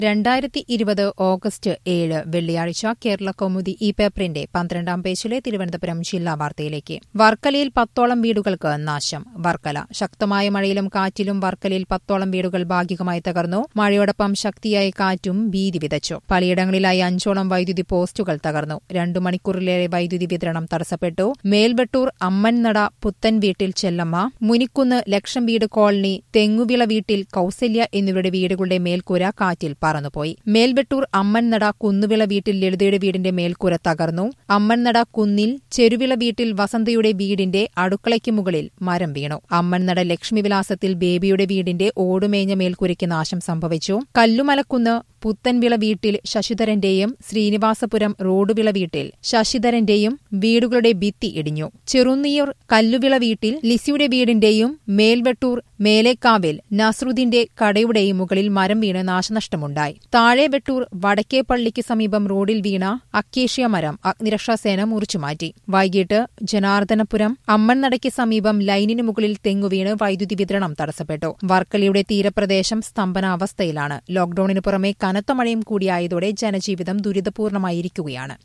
രണ്ടായിരത്തി ഇരുപത് ഓഗസ്റ്റ് ഏഴ് വെള്ളിയാഴ്ച കേരള കൗമുദി ഇ പേപ്പറിന്റെ പന്ത്രണ്ടാം പേജിലെ തിരുവനന്തപുരം ജില്ലാ വാർത്തയിലേക്ക് വർക്കലയിൽ പത്തോളം വീടുകൾക്ക് നാശം വർക്കല ശക്തമായ മഴയിലും കാറ്റിലും വർക്കലയിൽ പത്തോളം വീടുകൾ ഭാഗികമായി തകർന്നു മഴയോടൊപ്പം ശക്തിയായ കാറ്റും ഭീതി വിതച്ചു പലയിടങ്ങളിലായി അഞ്ചോളം വൈദ്യുതി പോസ്റ്റുകൾ തകർന്നു രണ്ടു മണിക്കൂറിലേറെ വൈദ്യുതി വിതരണം തടസ്സപ്പെട്ടു മേൽവെട്ടൂർ അമ്മൻനട പുത്തൻ വീട്ടിൽ ചെല്ലമ്മ മുനിക്കുന്ന് ലക്ഷം വീട് കോളനി തെങ്ങുവിള വീട്ടിൽ കൌസല്യ എന്നിവരുടെ വീടുകളുടെ മേൽക്കൂര കാറ്റിൽ പറന്നുപോയി മേൽവെട്ടൂർ അമ്മൻനട കുന്നുവിള വീട്ടിൽ ലളിതയുടെ വീടിന്റെ മേൽക്കൂര തകർന്നു അമ്മൻനട കുന്നിൽ ചെരുവിള വീട്ടിൽ വസന്തയുടെ വീടിന്റെ അടുക്കളയ്ക്ക് മുകളിൽ മരം വീണു അമ്മൻനട ലക്ഷ്മിവിലാസത്തിൽ ബേബിയുടെ വീടിന്റെ ഓടുമേഞ്ഞ മേൽക്കൂരയ്ക്ക് നാശം സംഭവിച്ചു കല്ലുമലക്കുന്ന് പുത്തൻവിള വീട്ടിൽ ശശിധരന്റെയും ശ്രീനിവാസപുരം റോഡുവിള വീട്ടിൽ ശശിധരന്റെയും വീടുകളുടെ ഭിത്തി ഇടിഞ്ഞു ചെറുന്നിയൂർ കല്ലുവിള വീട്ടിൽ ലിസിയുടെ വീടിന്റെയും മേൽവെട്ടൂർ മേലേക്കാവിൽ നസ്രുദ്ദീന്റെ കടയുടെയും മുകളിൽ മരം വീണ് നാശനഷ്ടമുണ്ടായി താഴെ വെട്ടൂർ വടക്കേ പള്ളിക്ക് സമീപം റോഡിൽ വീണ അക്കേഷ്യ മരം അഗ്നിരക്ഷാസേന മുറിച്ചുമാറ്റി വൈകിട്ട് ജനാർദ്ദനപുരം അമ്മൻനടയ്ക്ക് സമീപം ലൈനിന് മുകളിൽ തെങ്ങുവീണ് വൈദ്യുതി വിതരണം തടസ്സപ്പെട്ടു വർക്കലയുടെ തീരപ്രദേശം സ്തംഭനാവസ്ഥയിലാണ് ലോക്ഡൌണിന് പുറമെ കനത്ത മഴയും കൂടിയായതോടെ ജനജീവിതം ദുരിതപൂർണമായിരിക്കുകയാണ്